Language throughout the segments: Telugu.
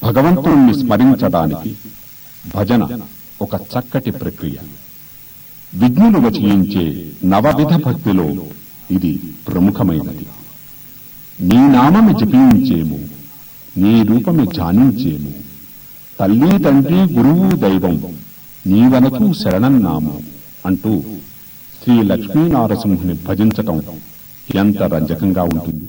భగవంతుణ్ణి స్మరించడానికి భజన ఒక చక్కటి ప్రక్రియ విఘ్నులు వచయించే నవవిధ భక్తిలో ఇది ప్రముఖమైనది నీ నామమి జపించేము నీ రూపమి ధ్యానించేము తల్లి తండ్రి గురువు దైవం నీవనకు శరణన్నాము అంటూ శ్రీ లక్ష్మీనారసింహుని భజించటం ఎంత రంజకంగా ఉంటుంది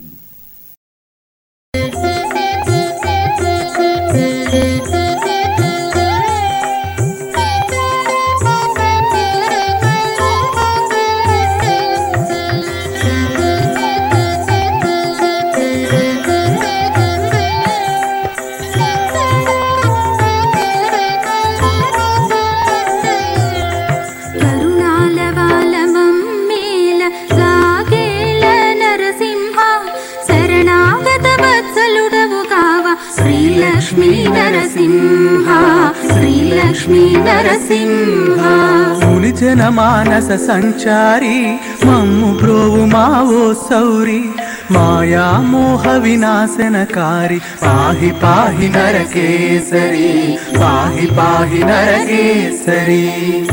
కరుణాలవాలమమ్మేల గాగేల నరసింహ శరణాగత వత్సలుడవు కావ శ్రీలక్ష్మీ నరసింహ శ్రీలక్ష్మీ నరసింహ మునిజన మానస సంచారి మమ్ము బ్రోవు మావో సౌరి మాయా మోహ వినాశనకారి పాహి పాహి నరకేసరి పాహి పాహి నరకేసరి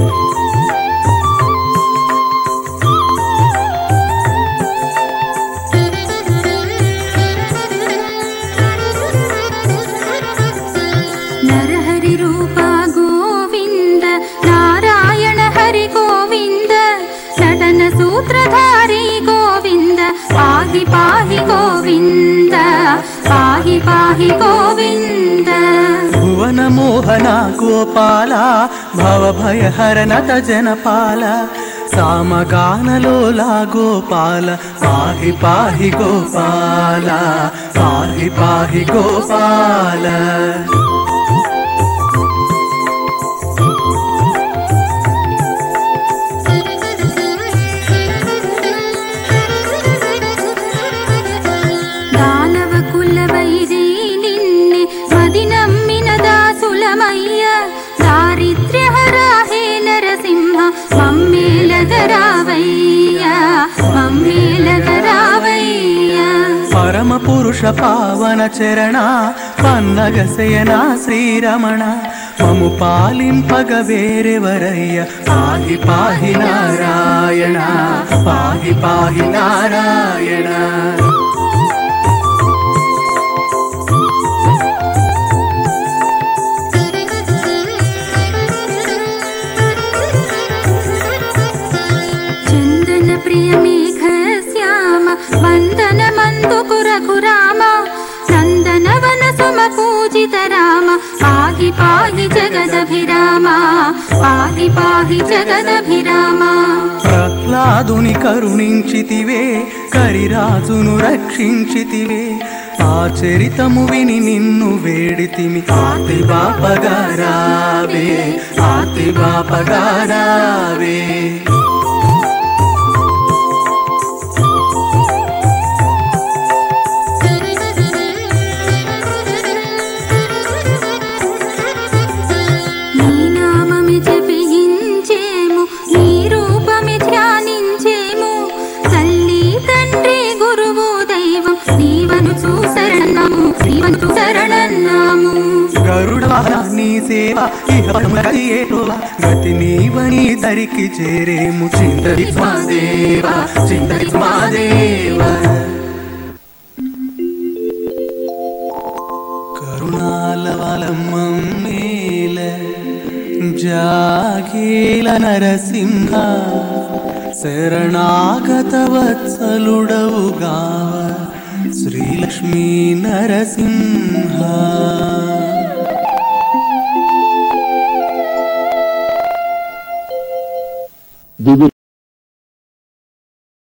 నరహరి రూప గోవింద నారాయణ హరి గోవింద నటన సూత్రధారి గోవింద పాహి పాహి గోవింద పాహి పాహి గోవింద భువన మోహన గోపాల భవ భయ హరనత జనపాల సామగానలోలా గోపాల పాహి పాహి గోపాల పాహి పాహి గోపాల దానవ కుల వైరి నిన్నే మది నమ్మిన దాసులమయ్య దారిద్ర్య హరాహే నరసింహ మమ్మేలగరావయ్య మమ్మేలగరావయ్య పరమ పురుష పావన చరణ పన్నగ శయన శ్రీరమణ మము పాలింపగ వేరెవరయ్య పాహి పాహి నారాయణ పాహి పాహి నారాయణ చందన ప్రియ మేఘ శ్యామ వందన మందుకు రఘురామ నందన వన సుమ పూజిత రామ పాహి పాహి జగదభిరామ పాహి పాహి జగదభిరామ ప్రహ్లాదుని కరుణించితివే కరిరాజును రక్షించితివే ఆ చరితము విని నిన్ను వేడితిమి ఆతి బాపగారావే ఆతి బాపగారావే నీ నామమి జపించేము నీ రూపమి ధ్యానించేము తల్లి తండ్రి గురువు దైవం నీవను చూసరణము నీవను శరణన్నాము గరుడ నీ సేవ ఇహ పరమగతి ఏటోవా గతి నీవని దరికి చేరేము చిందరి స్వాదేవ చిందరి స్వాదేవ కరుణాల వలమ్మేల జాగేల నరసింహ శరణాగత వత్సలుడవుగా శ్రీలక్ష్మీ నరసింహ వివిధ